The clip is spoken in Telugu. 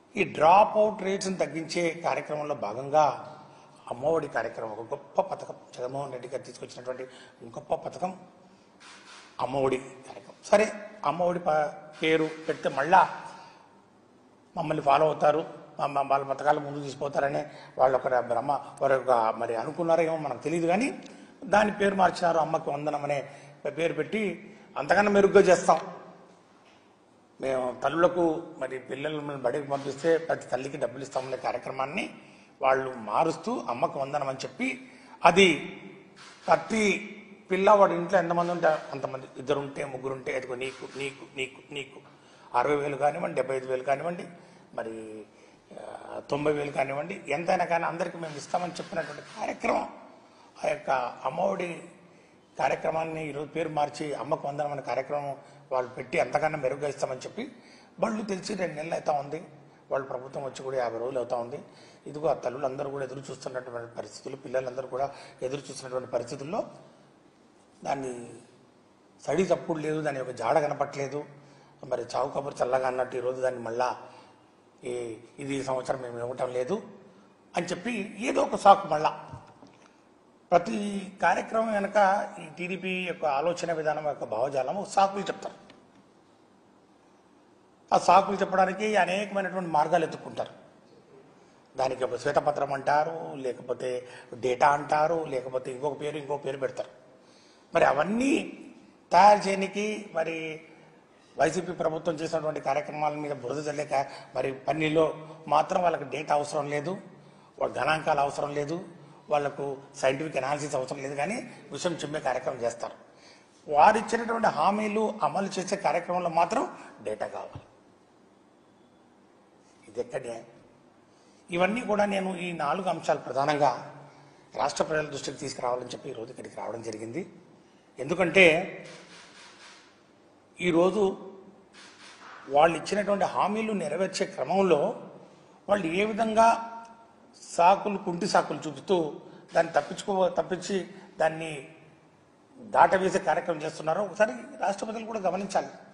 ఈ డ్రాప్ అవుట్ రేట్స్ని తగ్గించే కార్యక్రమంలో భాగంగా అమ్మఒడి కార్యక్రమం ఒక గొప్ప పథకం జగన్మోహన్ రెడ్డి గారు తీసుకొచ్చినటువంటి గొప్ప పథకం అమ్మఒడి కార్యక్రమం సరే అమ్మఒడి ప- పేరు పెడితే మళ్ళా మమ్మల్ని ఫాలో అవుతారు మా- మా- వాళ్ళ పథకాలు ముందుకు తీసుకుపోతారని వాళ్ళు ఒక బ్రహ్మ వారు ఒక మరి అనుకున్నారో ఏమో మనకు తెలియదు కానీ దాని పేరు మార్చినారు అమ్మకి వందనం అనే పేరు పెట్టి అంతకన్నా మెరుగ్గా చేస్తాం మేము తల్లులకు మరి పిల్లలను బడికి పంపిస్తే ప్రతి తల్లికి డబ్బులు ఇస్తామనే కార్యక్రమాన్ని వాళ్ళు మారుస్తూ అమ్మకు వందనం అని చెప్పి అది ప్రతి పిల్లవాడి ఇంట్లో ఎంతమంది ఉంటే అంతమంది ఇద్దరు ఉంటే ముగ్గురు ఉంటే ఎదుగు నీకు నీకు నీకు నీకు అరవై వేలు కానివ్వండి డెబ్బై ఐదు వేలు కానివ్వండి మరి ఆ, తొంభై వేలు కానివ్వండి ఎంతైనా కానీ అందరికీ మేము ఇస్తామని చెప్పినటువంటి కార్యక్రమం ఆ యొక్క అమ్మఒడి కార్యక్రమాన్ని ఈరోజు పేరు మార్చి అమ్మకు వందనం అనే కార్యక్రమం వాళ్ళు పెట్టి అంతకన్నా మెరుగ్గా ఇస్తామని చెప్పి బళ్ళు తెలిసి రెండు నెలలు అవుతా ఉంది వాళ్ళు ప్రభుత్వం వచ్చి కూడా యాభై రోజులు అవుతా ఉంది ఇదిగో ఆ తల్లులందరూ కూడా ఎదురు చూస్తున్నటువంటి పరిస్థితులు పిల్లలందరూ కూడా ఎదురు చూస్తున్నటువంటి పరిస్థితుల్లో దాన్ని సడి తప్పుడు లేదు దాని యొక్క జాడ కనపట్లేదు మరి చావు కబురు చల్లగా అన్నట్టు ఈరోజు దాన్ని మళ్ళా ఈ ఇది ఈ సంవత్సరం మేము ఇవ్వటం లేదు అని చెప్పి ఏదో ఒక సాకు మళ్ళా ప్రతి కార్యక్రమం వెనక ఈ టీడీపీ యొక్క ఆలోచన విధానం యొక్క భావజాలం సాకులు చెప్తారు ఆ సాకులు చెప్పడానికి అనేకమైనటువంటి మార్గాలు ఎత్తుక్కుంటారు దానికి ఒక శ్వేతపత్రం అంటారు లేకపోతే డేటా అంటారు లేకపోతే ఇంకొక పేరు ఇంకొక పేరు పెడతారు మరి అవన్నీ తయారు చేయడానికి మరి వైసీపీ ప్రభుత్వం చేసినటువంటి కార్యక్రమాల మీద బురద చల్లేక మరి పన్నీలో మాత్రం వాళ్ళకి డేటా అవసరం లేదు వాళ్ళ గణాంకాలు అవసరం లేదు వాళ్ళకు సైంటిఫిక్ అనాలిసిస్ అవసరం లేదు కానీ విషయం చిమ్మే కార్యక్రమం చేస్తారు వారు ఇచ్చినటువంటి హామీలు అమలు చేసే కార్యక్రమంలో మాత్రం డేటా కావాలి ఇది ఎక్కడ న్యాయం? ఇవన్నీ కూడా నేను ఈ నాలుగు అంశాలు ప్రధానంగా రాష్ట్ర ప్రజల దృష్టికి తీసుకురావాలని చెప్పి ఈరోజు ఇక్కడికి రావడం జరిగింది ఎందుకంటే ఈరోజు వాళ్ళు ఇచ్చినటువంటి హామీలు నెరవేర్చే క్రమంలో వాళ్ళు ఏ విధంగా సాకులు కుంటి సాకులు చూపుతూ దాన్ని తప్పించుకో తప్పించి దాన్ని దాటవేసే కార్యక్రమం చేస్తున్నారో ఒకసారి రాష్ట్ర ప్రజలు కూడా గమనించాలి